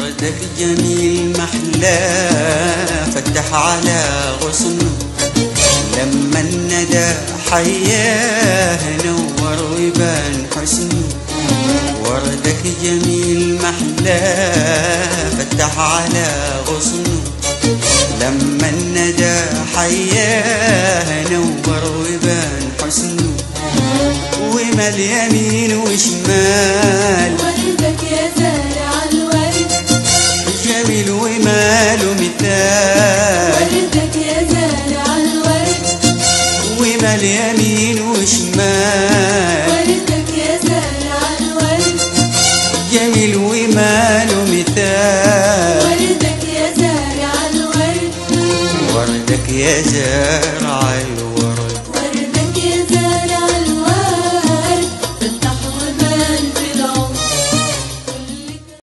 وردك جميل محلى فتح على غصنه لما الندى حياه نور ويبان حسنه وردك جميل محلى فتح على غصنه لما الندى حياه نور ويبان حسنه ومال يمين وشمال وردك يا زارع الورد جميل وماله مثال وردك يا زارع الورد ومال يمين وشمال وردك يا زارع الورد جميل وماله مثال وردك يا زارع الورد وردك يا زارع الورد